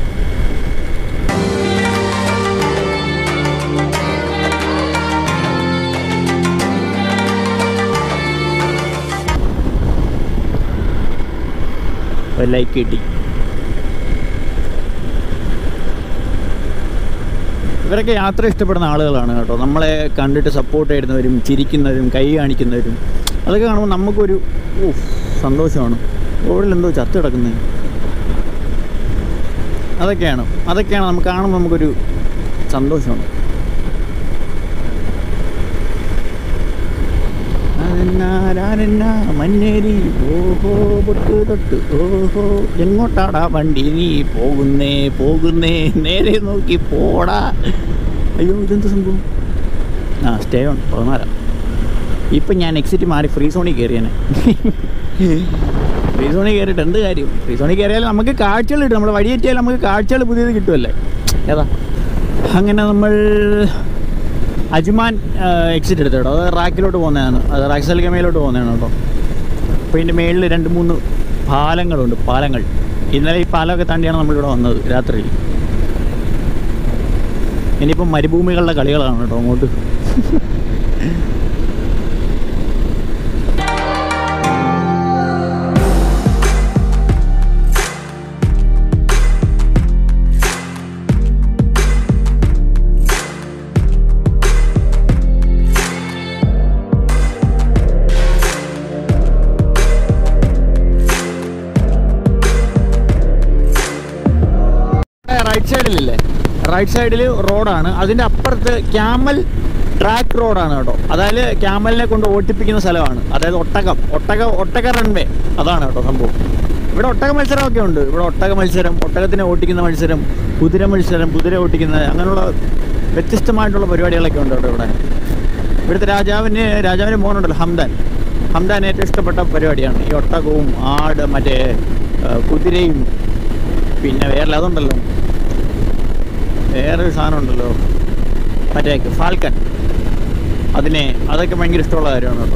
Speaker 1: ലൈക്ക് കിട്ടി ഇവരൊക്കെ യാത്ര ഇഷ്ടപ്പെടുന്ന ആളുകളാണ് കേട്ടോ നമ്മളെ കണ്ടിട്ട് സപ്പോർട്ട് ചെയ്യുന്നവരും ചിരിക്കുന്നവരും കൈ കാണിക്കുന്നവരും അതൊക്കെ കാണുമ്പോൾ നമുക്കൊരു ഊഫ് സന്തോഷമാണ് റോഡിൽ എന്തോ ചത്ത് കിടക്കുന്നത് അതൊക്കെയാണ് അതൊക്കെയാണ് നമുക്ക് കാണുമ്പോൾ നമുക്കൊരു സന്തോഷമാണ് ആരന്നാ, ആരന്നാ, മഞ്ഞേരി ഓഹോ പൊട്ട് തൊട്ട് ഓഹോ എങ്ങോട്ടാടാ വണ്ടി നീ പോകുന്നേ പോകുന്നേ നേരെ നോക്കി പോടാ അയ്യോ ഇതെന്ത് സംഭവം ആ സ്റ്റേ ഓൺ പതിനാലാം ഇപ്പം ഞാൻ എക്സിറ്റ് മാറി ഫ്രീ സോണിൽ കയറിയാനെ ഫ്രീ സോണിൽ കയറിയിട്ട് എന്ത് കാര്യം ഫ്രീ സോണിൽ കയറിയാൽ നമുക്ക് കാഴ്ചകൾ കിട്ടും നമ്മുടെ വഴിയേറ്റിയാൽ നമുക്ക് കാഴ്ചകൾ പുതിയത് കിട്ടുമല്ലേ ഏതാ അങ്ങനെ നമ്മൾ അജ്മാൻ എക്സിറ്റ് എടുത്തു കേട്ടോ അത് റാക്കിലോട്ട് പോകുന്നതാണ് അത് റാക്സൽ ഗമയിലോട്ട് പോകുന്നതാണ് കേട്ടോ അപ്പോൾ ഇതിൻ്റെ മേളിൽ രണ്ട് മൂന്ന് പാലങ്ങളുണ്ട് പാലങ്ങൾ ഇന്നലെ ഈ പാലമൊക്കെ താണ്ടിയാണ് നമ്മളിവിടെ വന്നത് രാത്രി ഇനിയിപ്പം മരുഭൂമികളുടെ കളികളാണ് കേട്ടോ അങ്ങോട്ട് റൈറ്റ് സൈഡിലില്ലേ റൈറ്റ് സൈഡിൽ റോഡാണ് അതിൻ്റെ അപ്പുറത്ത് ക്യാമൽ ട്രാക്ക് റോഡാണ് കേട്ടോ അതായത് ക്യാമലിനെ കൊണ്ട് ഓട്ടിപ്പിക്കുന്ന സ്ഥലമാണ് അതായത് ഒട്ടകം ഒട്ടക ഒട്ടക റൺവേ അതാണ് കേട്ടോ സംഭവം ഇവിടെ ഒട്ടക മത്സരമൊക്കെ ഉണ്ട് ഇവിടെ ഒട്ടക മത്സരം ഒട്ടകത്തിനെ ഓട്ടിക്കുന്ന മത്സരം കുതിര മത്സരം കുതിര ഓട്ടിക്കുന്ന അങ്ങനെയുള്ള വ്യത്യസ്തമായിട്ടുള്ള പരിപാടികളൊക്കെ ഉണ്ട് കേട്ടോ ഇവിടെ ഇവിടുത്തെ രാജാവിന് രാജാവിന് മോനുണ്ടല്ലോ ഹംദാൻ ഹംദാൻ ഏറ്റവും ഇഷ്ടപ്പെട്ട പരിപാടിയാണ് ഈ ഒട്ടകവും ആട് മറ്റേ ആ, കുതിരയും പിന്നെ വേറെ അതുണ്ടല്ലോ വേറൊരു സാധനം ഉണ്ടല്ലോ മറ്റേ ഫാൽക്കൺ അതിനെ അതൊക്കെ ഭയങ്കര ഇഷ്ടമുള്ള കാര്യമാണ് കേട്ടോ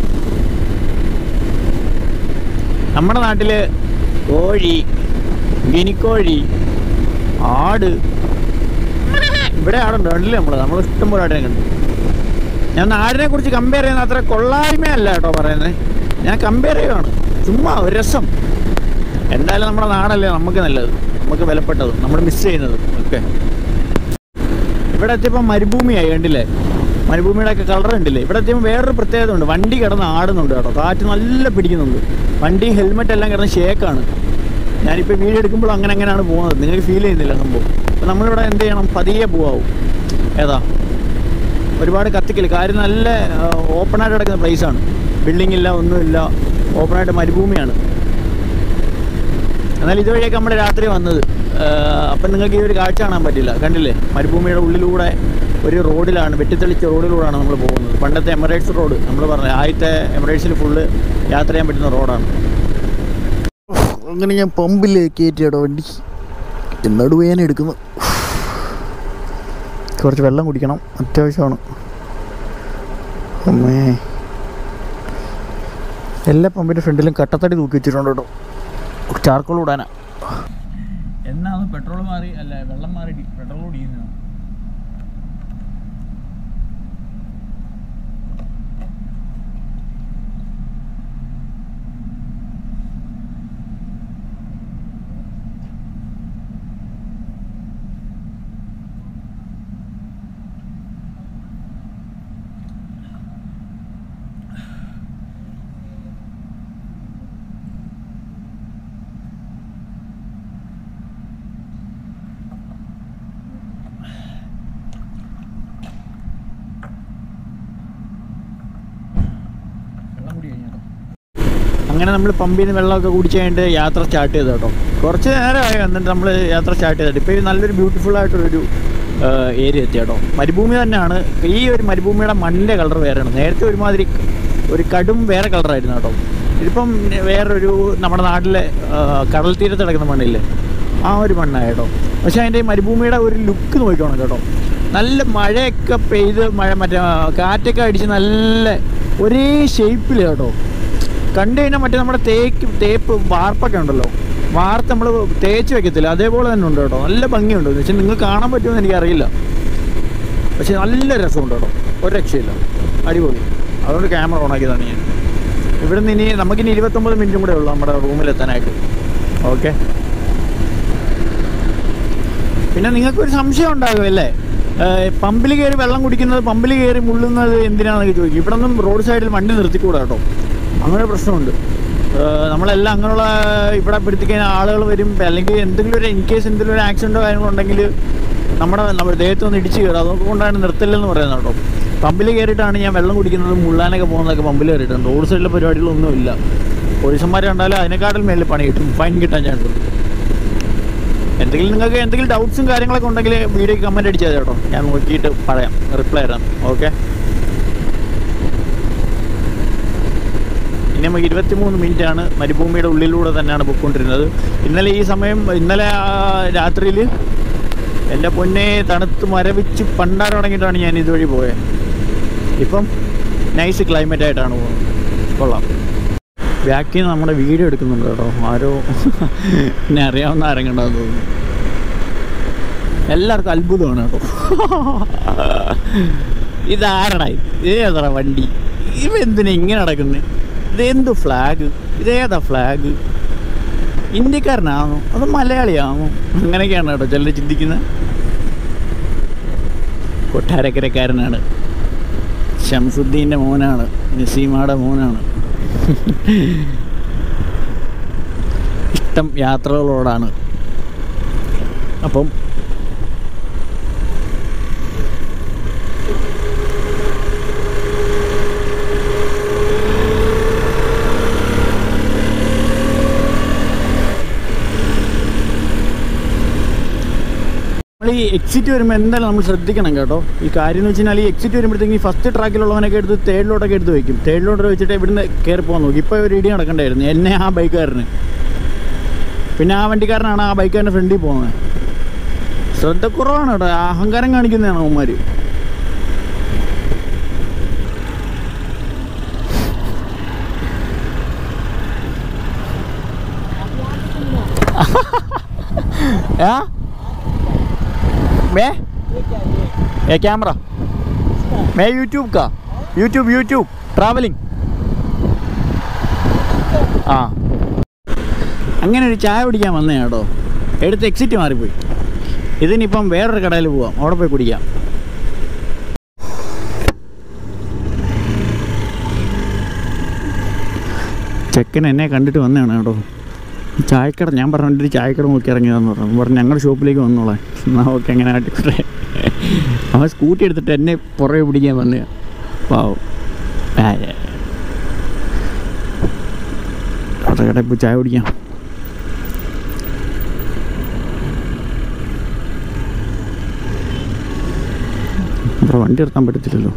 Speaker 1: നമ്മുടെ നാട്ടില് കോഴി ഗിനിക്കോഴി ആട് ഇവിടെ ആടുണ്ട് കണ്ടില്ലേ നമ്മൾ നമ്മൾ ഇഷ്ടം പോലെ ആടിനെ കണ്ടു ഞാൻ നാടിനെ കുറിച്ച് കമ്പയർ ചെയ്യുന്ന അത്ര കൊള്ളായ്മയല്ല കേട്ടോ പറയുന്നത് ഞാൻ കമ്പയർ ചെയ്യുവാണ് ചുമ്മാ ഒരു രസം എന്തായാലും നമ്മുടെ നാടല്ലേ നമുക്ക് നല്ലത് നമുക്ക് വിലപ്പെട്ടത് നമ്മൾ മിസ് ചെയ്യുന്നത് ഒക്കെ ഇവിടെ എത്തിയപ്പോൾ മരുഭൂമിയായി കണ്ടില്ലേ മരുഭൂമിയുടെ ഒക്കെ കളർ കണ്ടില്ലേ ഇവിടെ എത്തിയപ്പോൾ വേറൊരു പ്രത്യേകത ഉണ്ട് വണ്ടി കിടന്ന് ആടുന്നുണ്ട് കേട്ടോ കാറ്റ് നല്ല പിടിക്കുന്നുണ്ട് വണ്ടി ഹെൽമെറ്റ് എല്ലാം കിടന്ന് ഷേക്കാണ് ഞാനിപ്പോൾ വീഡിയോ എടുക്കുമ്പോൾ അങ്ങനെ അങ്ങനെയാണ് പോകുന്നത് നിങ്ങൾക്ക് ഫീൽ ചെയ്യുന്നില്ല സംഭവം അപ്പോൾ നമ്മളിവിടെ എന്ത് ചെയ്യണം പതിയെ പോവാവും ഏതാ ഒരുപാട് കത്തിക്കൽ കാര്യം നല്ല ഓപ്പണായിട്ട് കിടക്കുന്ന പ്ലേസാണ് ബിൽഡിംഗ് ഇല്ല ഒന്നുമില്ല ഓപ്പണായിട്ട് മരുഭൂമിയാണ് എന്നാൽ ഇതുവഴിയൊക്കെ നമ്മൾ രാത്രി വന്നത് ആഹ് അപ്പം നിങ്ങൾക്ക് ഈ ഒരു കാഴ്ച കാണാൻ പറ്റില്ല കണ്ടില്ലേ മരുഭൂമിയുടെ ഉള്ളിലൂടെ ഒരു റോഡിലാണ് വെട്ടിത്തെളിച്ച റോഡിലൂടെയാണ് നമ്മൾ പോകുന്നത് പണ്ടത്തെ എമിറേറ്റ്സ് റോഡ് നമ്മൾ പറഞ്ഞ ആദ്യത്തെ എമിറേറ്റ്സിൽ ഫുള്ള് യാത്ര ചെയ്യാൻ പറ്റുന്ന റോഡാണ് അങ്ങനെ ഞാൻ പമ്പിൽ കയറ്റിയാടോ വണ്ടി എന്നോട് പോയാൻ എടുക്കുന്നു കുറച്ച് വെള്ളം കുടിക്കണം അത്യാവശ്യമാണ് അമ്മേ എല്ലാ പമ്പിൻ്റെ ഫ്രണ്ടിലും കട്ടത്തടി തൂക്കി വെച്ചിട്ടുണ്ട് കേട്ടോ ചാർക്കോൾ ഇടാനാ എന്നാണ് പെട്രോൾ മാറി അല്ല വെള്ളം മാറി പെട്രോൾ കുടിക്കുന്നത് വെള്ളം കുടി കഴിഞ്ഞോ അങ്ങനെ നമ്മൾ പമ്പിൽ നിന്ന് വെള്ളമൊക്കെ കുടിച്ച് കഴിഞ്ഞിട്ട് യാത്ര സ്റ്റാർട്ട് ചെയ്തു കേട്ടോ കുറച്ച് നേരമായി എന്നിട്ട് നമ്മൾ യാത്ര സ്റ്റാർട്ട് ചെയ്തിട്ട് ഇപ്പോൾ ഇത് നല്ലൊരു ബ്യൂട്ടിഫുൾ ആയിട്ടൊരു ഏരിയ എത്തി കേട്ടോ മരുഭൂമി തന്നെയാണ് ഈ ഒരു മരുഭൂമിയുടെ മണ്ണിൻ്റെ കളർ വേറെയാണ് നേരത്തെ ഒരുമാതിരി ഒരു കടും വേറെ കളറായിരുന്നു കേട്ടോ ഇതിപ്പം വേറൊരു നമ്മുടെ നാട്ടിലെ ആ, കടൽ തീരത്ത് കിടക്കുന്ന മണ്ണില്ലേ ആ ഒരു മണ്ണാണ് കേട്ടോ പക്ഷേ അതിൻ്റെ ഈ മരുഭൂമിയുടെ ഒരു ലുക്ക് നോക്കണം കേട്ടോ നല്ല മഴയൊക്കെ പെയ്ത് മഴ മറ്റേ ആ, കാറ്റൊക്കെ അടിച്ച് നല്ല ഒരേ ഷേപ്പിൽ കേട്ടോ കണ്ടു കഴിഞ്ഞാൽ മറ്റേ നമ്മുടെ തേക്ക് തേപ്പ് വാർപ്പൊക്കെ ഉണ്ടല്ലോ വാർത്ത് നമ്മൾ തേച്ച് വെക്കത്തില്ല അതേപോലെ തന്നെ ഉണ്ട് കേട്ടോ നല്ല ഭംഗിയുണ്ട് എന്ന് വെച്ചാൽ നിങ്ങൾക്ക് കാണാൻ പറ്റുമെന്ന് എനിക്കറിയില്ല പക്ഷെ നല്ല രസമുണ്ട് കേട്ടോ ഒരു രക്ഷയില്ല അടിപൊളി അതുകൊണ്ട് ക്യാമറ ഓണാക്കിയതാണ് ഞാൻ ഇവിടുന്ന് ഇനി നമുക്കിനി ഇരുപത്തൊമ്പത് മിനിറ്റും കൂടെ ഉള്ളൂ നമ്മുടെ റൂമിലെത്താനായിട്ട് ഓക്കെ പിന്നെ നിങ്ങൾക്കൊരു സംശയം ഉണ്ടാകുമല്ലേ പമ്പിൽ കയറി വെള്ളം കുടിക്കുന്നത് പമ്പിൽ കയറി മുള്ളുന്നത് എന്തിനാണെന്നൊക്കെ ചോദിക്കും ഇവിടെ ഒന്നും റോഡ് സൈഡിൽ വണ്ടി നിർത്തിക്കൂടാ കേട്ടോ അങ്ങനെ ഒരു പ്രശ്നമുണ്ട് ഏഹ് നമ്മളെല്ലാം അങ്ങനെയുള്ള ഇവിടെ പിടിപ്പിക്കുന്ന ആളുകൾ വരും അല്ലെങ്കിൽ എന്തെങ്കിലും ഒരു ഇൻ കേസ് എന്തെങ്കിലും ഒരു ആക്സിഡൻറ്റോ കാര്യങ്ങളോ ഉണ്ടെങ്കിൽ നമ്മുടെ നമ്മുടെ ദേഹത്ത് ഒന്ന് ഇടിച്ച് കയറും അതുകൊണ്ടാണ് നിർത്തില്ലെന്ന് പറയുന്നത് കേട്ടോ പമ്പിൽ കയറിയിട്ടാണ് ഞാൻ വെള്ളം കുടിക്കുന്നത് മുള്ളാനൊക്കെ പോകുന്നതൊക്കെ പമ്പിൽ കയറിയിട്ടുണ്ട് റോഡ് സൈഡിലെ പരിപാടികളൊന്നുമില്ല പോലീസന്മാർ കണ്ടാലും അതിനെക്കാട്ടിൽ മേളിൽ പണി കിട്ടും ഫൈൻ കിട്ടാൻ ചാൻസ് ഉണ്ട് എന്തെങ്കിലും നിങ്ങൾക്ക് എന്തെങ്കിലും ഡൗട്ട്സും കാര്യങ്ങളൊക്കെ ഉണ്ടെങ്കിൽ വീഡിയോക്ക് കമൻറ്റ് അടിച്ചാൽ മതി കേട്ടോ ഞാൻ നോക്കിയിട്ട് പറയാം റിപ്ലൈ തരാം ഓക്കെ ഇനി നമുക്ക് ഇരുപത്തിമൂന്ന് മിനിറ്റ് ആണ് മരുഭൂമിയുടെ ഉള്ളിലൂടെ തന്നെയാണ് പോയിക്കൊണ്ടിരുന്നത് ഇന്നലെ ഈ സമയം ഇന്നലെ രാത്രിയിൽ എൻ്റെ പൊന്നെ തണുത്ത് മരവിച്ച് പണ്ടാരം തുടങ്ങിയിട്ടാണ് ഞാൻ ഇതുവഴി പോയത് ഇപ്പം നൈസ് ക്ലൈമറ്റ് ആയിട്ടാണ് പോകുന്നത് കൊള്ളാം ബാക്കിൽ നിന്ന് നമ്മുടെ വീഡിയോ എടുക്കുന്നുണ്ട് കേട്ടോ ആരോ എന്നെ അറിയാവുന്ന ആരെങ്കിലും തോന്നുന്നു എല്ലാവർക്കും അത്ഭുതമാണ് കേട്ടോ ഇതാരടാ ഇത് ഇതേതാ വണ്ടി ഇവ എന്തിനാ ഇങ്ങനെ നടക്കുന്നത് ഇതെന്ത് ഫ്ലാഗ് ഇതേതാ ഫ്ലാഗ് ഇന്ത്യക്കാരനാണോ അത് മലയാളിയാണോ അങ്ങനെയൊക്കെയാണ് കേട്ടോ ചിലർ ചിന്തിക്കുന്നത് കൊട്ടാരക്കരക്കാരനാണ് ഷംസുദ്ദീൻ്റെ മോനാണ് നസീമയുടെ മോനാണ് ഇഷ്ടം യാത്രകളോടാണ് അപ്പം നമ്മൾ ഈ എക്സിറ്റ് വരുമ്പോൾ എന്തായാലും നമ്മൾ ശ്രദ്ധിക്കണം കേട്ടോ ഈ കാര്യം എന്ന് വെച്ചാൽ ഈ എക്സിറ്റ് വരുമ്പോഴത്തേക്ക് ഈ ഫസ്റ്റ് ട്രാക്കിലുള്ളവനൊക്കെ എടുത്ത് തേർഡിലോട്ടൊക്കെ എടുത്ത് വെക്കും തേർഡിലോട്ട് വെച്ചിട്ട് ഇവിടുന്ന് കയറി പോകാൻ നോക്കി ഇപ്പോൾ ഒരു ഇടി നടക്കണ്ടായിരുന്നു എന്നെ ആ ബൈക്കുകാരന് പിന്നെ ആ വണ്ടിക്കാരനാണ് ആ ബൈക്കുകാരൻ്റെ ഫ്രണ്ടിൽ പോകുന്നത് ശ്രദ്ധക്കുറവാണ് കേട്ടോ അഹങ്കാരം കാണിക്കുന്നതാണ് അവന്മാർ ആ मैं ये कैमरा मैं यूट्यूब का यूट्यूब यूट्यूब ट्रैवलिंग ആ അങ്ങനെ ഒരു ചായ കുടിക്കാൻ വന്നേ കേട്ടോ എടുത്ത് എക്സിറ്റ് മാറിപ്പോയി ഇതിനിപ്പം വേറൊരു കടയിൽ പോവാം അവിടെ പോയി കുടിക്കാം ചെക്കൻ എന്നെ കണ്ടിട്ട് വന്നതാണ് കേട്ടോ ഈ ചായക്കട ഞാൻ പറഞ്ഞിട്ട് ചായക്കട നോക്കി ഇറങ്ങിയതെന്ന് പറഞ്ഞു പറഞ്ഞു ഞങ്ങളുടെ ഷോപ്പിലേക്ക് വന്നോളാം എന്നാൽ ഓക്കെ അങ്ങനെ ആട്ടിക്കോട്ടെ അവൻ സ്കൂട്ടി എടുത്തിട്ട് എന്നെ പുറകെ പിടിക്കാൻ വന്ന പാവം ആ, ഏ. അവിടെ കടയിൽ പോയി ചായ കുടിക്കാം ഇവിടെ വണ്ടി നിർത്താൻ പറ്റത്തില്ലല്ലോ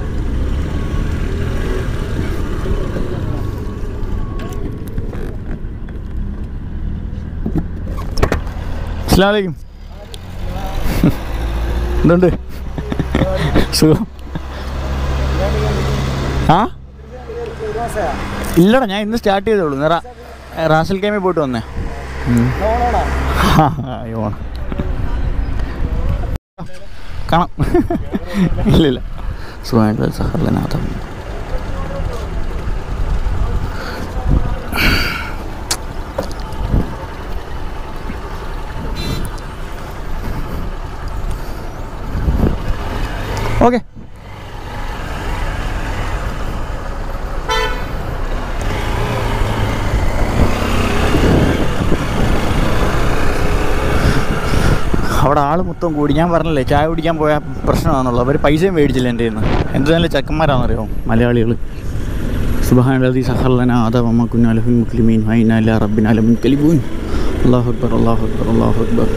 Speaker 1: അസ്ലാമലൈക്കും എന്തുണ്ട് സുഖം ആ ഇല്ലടാ ഞാൻ ഇന്ന് സ്റ്റാർട്ട് ചെയ്തോളൂ ഇന്ന് റാ- റാസൽ കേമിൽ പോയിട്ട് വന്നേ ഉം. ആ, അയ്യോ ഓണം. കാണാം ഇല്ലില്ല സുഖമായിട്ട് സഹർലനാഥം ഓക്കെ അവിടെ ആൾ മൊത്തം കൂടി ഞാൻ പറഞ്ഞില്ലേ ചായ കുടിക്കാൻ പോയ പ്രശ്നമാണെന്നുള്ളത് അവർ പൈസയും മേടിച്ചില്ല എൻ്റെ നിന്ന് എന്ത് നല്ല ചെക്കന്മാരാണെന്നറിയോ മലയാളികൾ സുബഹാനലി സഹർലന ആദവമ്മ കുഞ്ഞാലഹുൻ മുസ്ലിമീൻ ഹൈനാല റബ്ബിനാലമിൻ കലിബൂൻ അള്ളാഹു അക്ബർ അള്ളാഹു അക്ബർ അള്ളാഹു അക്ബർ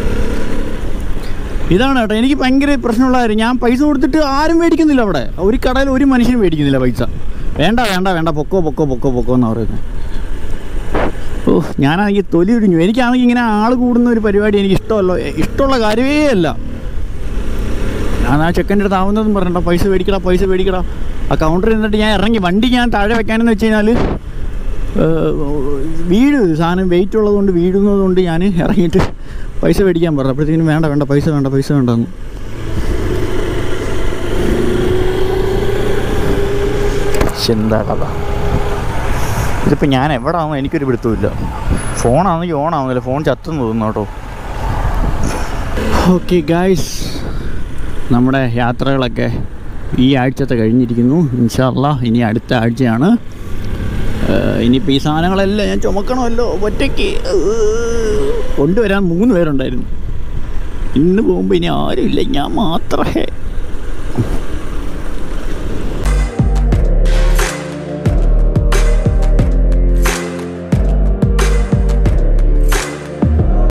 Speaker 1: ഇതാണ് കേട്ടോ എനിക്ക് ഭയങ്കര പ്രശ്നമുള്ള കാര്യം ഞാൻ പൈസ കൊടുത്തിട്ട് ആരും മേടിക്കുന്നില്ല അവിടെ ഒരു കടയിൽ ഒരു മനുഷ്യനും മേടിക്കുന്നില്ല പൈസ വേണ്ട വേണ്ട വേണ്ട പൊക്കോ പൊക്കോ പൊക്കോ പൊക്കോ എന്നാണ് പറയുന്നത് ഓ ഞാനാണെങ്കിൽ തൊലി ഒഴിഞ്ഞു എനിക്കാണെങ്കിൽ ഇങ്ങനെ ആൾ കൂടുന്ന ഒരു പരിപാടി എനിക്ക് ഇഷ്ടമല്ലോ ഇഷ്ടമുള്ള കാര്യമേ അല്ല ഞാൻ ആ ചെക്കൻ്റെ അടുത്ത് ആവുന്നതും പറഞ്ഞിട്ടോ പൈസ മേടിക്കടാ പൈസ മേടിക്കടാ ആ കൗണ്ടറിൽ നിന്നിട്ട് ഞാൻ ഇറങ്ങി വണ്ടി ഞാൻ താഴെ വെക്കാനെന്ന് വെച്ച് കഴിഞ്ഞാൽ വീഴും ഇത് സാധനം വെയിറ്റ് ഉള്ളതുകൊണ്ട് വീഴുന്നതുകൊണ്ട് ഞാൻ ഇറങ്ങിയിട്ട് പൈസ മേടിക്കാൻ പറഞ്ഞു അപ്പോഴത്തേക്കും വേണ്ട വേണ്ട പൈസ വേണ്ട പൈസ വേണ്ടെന്ന് എന്താ കഥ ഇതിപ്പോൾ ഞാൻ എവിടെ ആണെന്നോ എനിക്കൊരു പിടുത്തമില്ല ഫോണാണെങ്കിൽ ഓൺ ആവുന്നില്ല ഫോൺ ചത്തെന്ന് തോന്നുന്നു കേട്ടോ ഓക്കെ ഗായ്സ് നമ്മുടെ യാത്രകളൊക്കെ ഈ ആഴ്ചത്തെ കഴിഞ്ഞിരിക്കുന്നു ഇൻഷാല്ല ഇനി അടുത്ത ആഴ്ചയാണ് ഏഹ് ഇനിയിപ്പോൾ ഈ സാധനങ്ങളെല്ലാം ഞാൻ ചുമക്കണമല്ലോ ഒറ്റയ്ക്ക് കൊണ്ടുവരാൻ മൂന്ന് പേരുണ്ടായിരുന്നു ഇന്ന് പോകുമ്പോൾ ഇനി ആരുമില്ല ഞാൻ മാത്രമേ